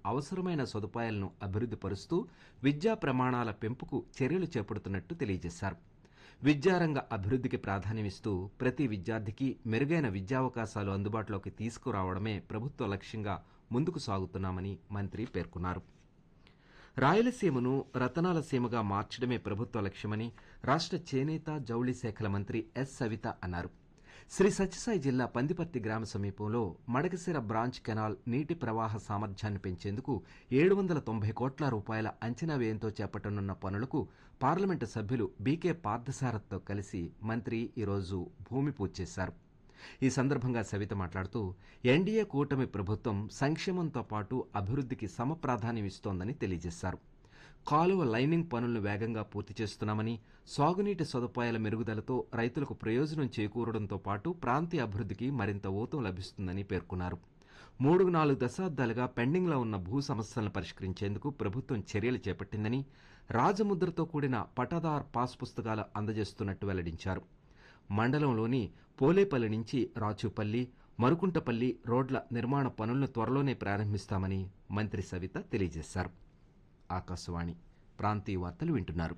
అవసరమైన సదుపాయాలను అభివృద్ధి పరుస్తూ విద్యా ప్రమాణాల పెంపుకు చర్యలు చేపడుతున్నట్టు తెలియజేశారు విద్యారంగ అభివృద్ధికి ప్రాధాన్యమిస్తూ ప్రతి విద్యార్థికి మెరుగైన విద్యావకాశాలు అందుబాటులోకి తీసుకురావడమే ప్రభుత్వ లక్ష్యంగా ముందుకు సాగుతున్నామని మంత్రి పేర్కొన్నారు రాయలసీమను రతనాల సీమగా మార్చడమే ప్రభుత్వ లక్ష్యమని రాష్ట్ర చేనేత జౌళి శాఖల మంత్రి ఎస్ సవిత అన్నారు శ్రీ సత్యసాయి జిల్లా పందిపర్తి గ్రామ సమీపంలో మడకసిర బ్రాంచ్ కెనాల్ నీటి ప్రవాహ సామర్థ్యాన్ని పెంచేందుకు ఏడు వందల తొంభై కోట్ల రూపాయల అంచనా వ్యయంతో చేపట్టనున్న పనులకు పార్లమెంటు సభ్యులు బీకే పార్థసారథ్తో కలిసి మంత్రి ఈరోజు భూమి పూజ చేశారు ఈ సందర్భంగా సవిత మాట్లాడుతూ ఎన్డీఏ కూటమి ప్రభుత్వం సంక్షేమంతో పాటు అభివృద్ధికి సమప్రాధాన్యం ఇస్తోందని తెలియజేశారు కాలువ లైనింగ్ పనులను వేగంగా పూర్తి చేస్తున్నామని సాగునీటి సదుపాయాల మెరుగుదలతో రైతులకు ప్రయోజనం చేకూరడంతో పాటు ప్రాంతీయ అభివృద్ధికి మరింత ఊతం లభిస్తుందని పేర్కొన్నారు మూడు నాలుగు దశాబ్దాలుగా పెండింగ్లో ఉన్న భూ సమస్యలను పరిష్కరించేందుకు ప్రభుత్వం చర్యలు చేపట్టిందని రాజముద్రతో కూడిన పటాదార్ పాస్ పుస్తకాలు అందజేస్తున్నట్టు వెల్లడించారు మండలంలోని పోలేపల్లి నుంచి రాచూపల్లి మరుకుంటపల్లి రోడ్ల నిర్మాణ పనులను త్వరలోనే ప్రారంభిస్తామని మంత్రి సవిత తెలియజేశారు ఆకాశవాణి ప్రాంతీయ వార్తలు వింటున్నారు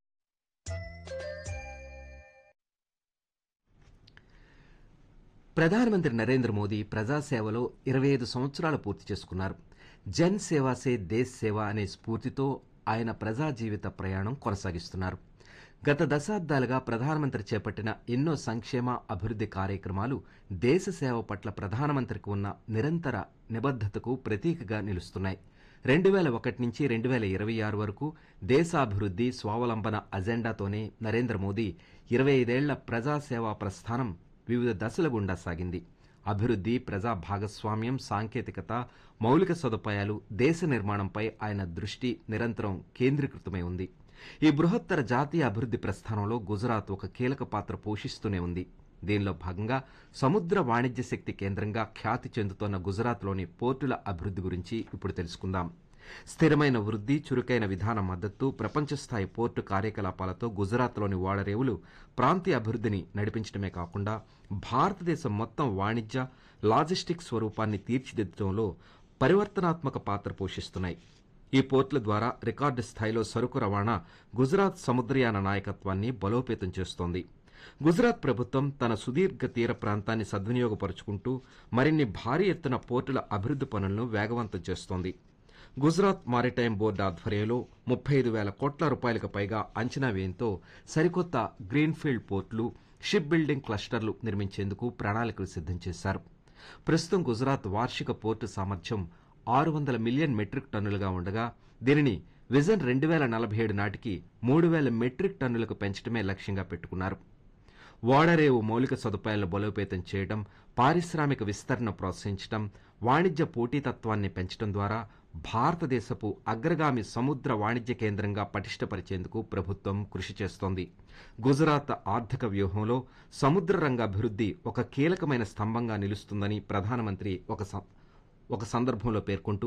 ప్రధానమంత్రి నరేంద్ర మోదీ ప్రజాసేవలో ఇరవై ఐదు సంవత్సరాలు పూర్తి చేసుకున్నారు జన్ సేవా సే దేశ్ సేవ అనే స్ఫూర్తితో ఆయన ప్రజా జీవిత ప్రయాణం కొనసాగిస్తున్నారు గత దశాబ్దాలుగా ప్రధానమంత్రి చేపట్టిన ఎన్నో సంక్షేమ అభివృద్ధి కార్యక్రమాలు దేశ సేవ పట్ల ప్రధానమంత్రికి ఉన్న నిరంతర నిబద్ధతకు ప్రతీకగా నిలుస్తున్నాయి రెండు వేల ఒకటి నుంచి రెండు వేల ఇరవై ఆరు వరకు దేశాభివృద్ధి స్వావలంబన అజెండాతోనే నరేంద్ర మోదీ ఇరవై ఐదేళ్ల ప్రజాసేవా ప్రస్థానం వివిధ దశల గుండా సాగింది అభివృద్ధి ప్రజా భాగస్వామ్యం సాంకేతికత మౌలిక సదుపాయాలు దేశ నిర్మాణంపై ఆయన దృష్టి నిరంతరం కేంద్రీకృతమై ఉంది ఈ బృహత్తర జాతీయ అభివృద్ధి ప్రస్థానంలో గుజరాత్ ఒక కీలక పాత్ర పోషిస్తూనే ఉంది దీనిలో భాగంగా సముద్ర వాణిజ్య శక్తి కేంద్రంగా ఖ్యాతి చెందుతోన్న గుజరాత్లోని పోర్టుల అభివృద్ధి గురించి ఇప్పుడు తెలుసుకుందాం స్థిరమైన వృద్ధి చురుకైన విధాన మద్దతు ప్రపంచ స్థాయి పోర్టు కార్యకలాపాలతో గుజరాత్లోని ఓడరేవులు ప్రాంతీయ అభివృద్ధిని నడిపించడమే కాకుండా భారతదేశం మొత్తం వాణిజ్య లాజిస్టిక్ స్వరూపాన్ని తీర్చిదిద్దడంలో పరివర్తనాత్మక పాత్ర పోషిస్తున్నాయి ఈ పోర్టుల ద్వారా రికార్డు స్థాయిలో సరుకు రవాణా గుజరాత్ సముద్రయాన నాయకత్వాన్ని బలోపేతం చేస్తోంది గుజరాత్ ప్రభుత్వం తన సుదీర్ఘ తీర ప్రాంతాన్ని సద్వినియోగపరుచుకుంటూ మరిన్ని భారీ ఎత్తున పోర్టుల అభివృద్ధి పనులను వేగవంతం చేస్తోంది గుజరాత్ మారిటైమ్ బోర్డు ఆధ్వర్యంలో ముప్పై ఐదు వేల కోట్ల రూపాయలకు పైగా అంచనా వ్యయంతో సరికొత్త గ్రీన్ఫీల్డ్ పోర్టులు షిప్ బిల్డింగ్ క్లస్టర్లు నిర్మించేందుకు ప్రణాళికలు సిద్దం చేశారు ప్రస్తుతం గుజరాత్ వార్షిక పోర్టు సామర్థ్యం ఆరు వందల మిలియన్ మెట్రిక్ టన్నులుగా ఉండగా దీనిని విజన్ రెండు వేల నలభై ఏడు నాటికి మూడు వేల మెట్రిక్ టన్నులకు పెంచడమే లక్ష్యంగా పెట్టుకున్నారు ఓడరేవు మౌలిక సదుపాయాలను బలోపేతం చేయడం పారిశ్రామిక విస్తరణ ప్రోత్సహించడం వాణిజ్య పోటీతత్వాన్ని పెంచడం ద్వారా భారతదేశపు అగ్రగామి సముద్ర వాణిజ్య కేంద్రంగా పటిష్టపరిచేందుకు ప్రభుత్వం కృషి చేస్తోంది గుజరాత్ ఆర్థిక వ్యూహంలో సముద్ర రంగ అభివృద్ధి ఒక కీలకమైన స్తంభంగా నిలుస్తుందని ప్రధానమంత్రి ఒక సం- ఒక సందర్భంలో పేర్కొంటూ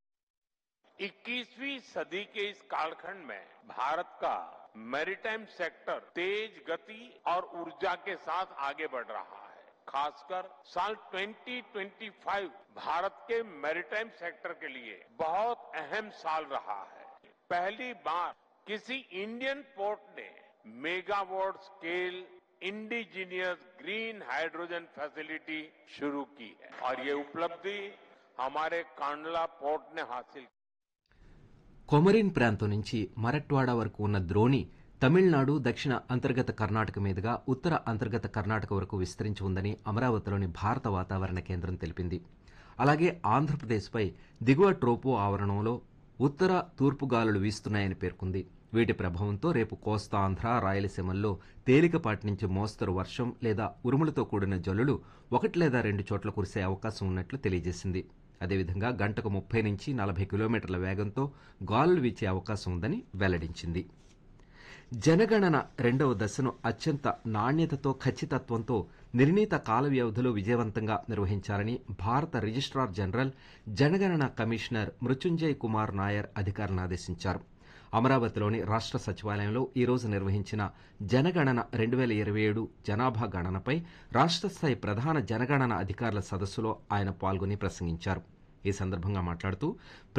21वीं सदी के इस कालखंड में भारत का मैरीटाइम सेक्टर तेज गति और ऊर्जा के साथ आगे बढ़ रहा है खासकर साल 2025 भारत के मैरीटाइम सेक्टर के लिए बहुत अहम साल रहा है पहली बार किसी इंडियन पोर्ट ने megawatt scale indigenous green hydrogen facility शुरू की है और ये उपलब्धि हमारे कांडला पोर्ट ने हासिल की కొమరిన్ ప్రాంతం నుంచి మరట్వాడ వరకు ఉన్న ద్రోణి తమిళనాడు దక్షిణ అంతర్గత కర్ణాటక మీదుగా ఉత్తర అంతర్గత కర్ణాటక వరకు విస్తరించి ఉందని అమరావతిలోని భారత వాతావరణ కేంద్రం తెలిపింది అలాగే ఆంధ్రప్రదేశ్పై దిగువ ట్రోపో ఆవరణంలో ఉత్తర తూర్పు గాలులు వీస్తున్నాయని పేర్కొంది వీటి ప్రభావంతో రేపు కోస్తా ఆంధ్ర రాయలసీమల్లో తేలికపాటి నుంచి మోస్తరు వర్షం లేదా ఉరుములతో కూడిన జల్లులు ఒకటి లేదా రెండు చోట్ల కురిసే అవకాశం ఉన్నట్లు తెలియజేసింది అదేవిధంగా గంటకు ముప్పై నుంచి నలభై కిలోమీటర్ల వేగంతో గాలులు వీచే అవకాశం ఉందని వెల్లడించింది జనగణన రెండవ దశను అత్యంత నాణ్యతతో ఖచ్చితత్వంతో నిర్ణీత కాల వ్యవధిలో విజయవంతంగా నిర్వహించాలని భారత రిజిస్ట్రార్ జనరల్ జనగణన కమిషనర్ మృత్యుంజయ్ కుమార్ నాయర్ అధికారులను ఆదేశించారు అమరావతిలోని రాష్ట్ర సచివాలయంలో ఈ రోజు నిర్వహించిన జనగణన రెండు వేల ఇరవై ఏడు జనాభా గణనపై రాష్ట్ర స్థాయి ప్రధాన జనగణన అధికారుల సదస్సులో ఆయన పాల్గొని ప్రసంగించారు ఈ సందర్భంగా మాట్లాడుతూ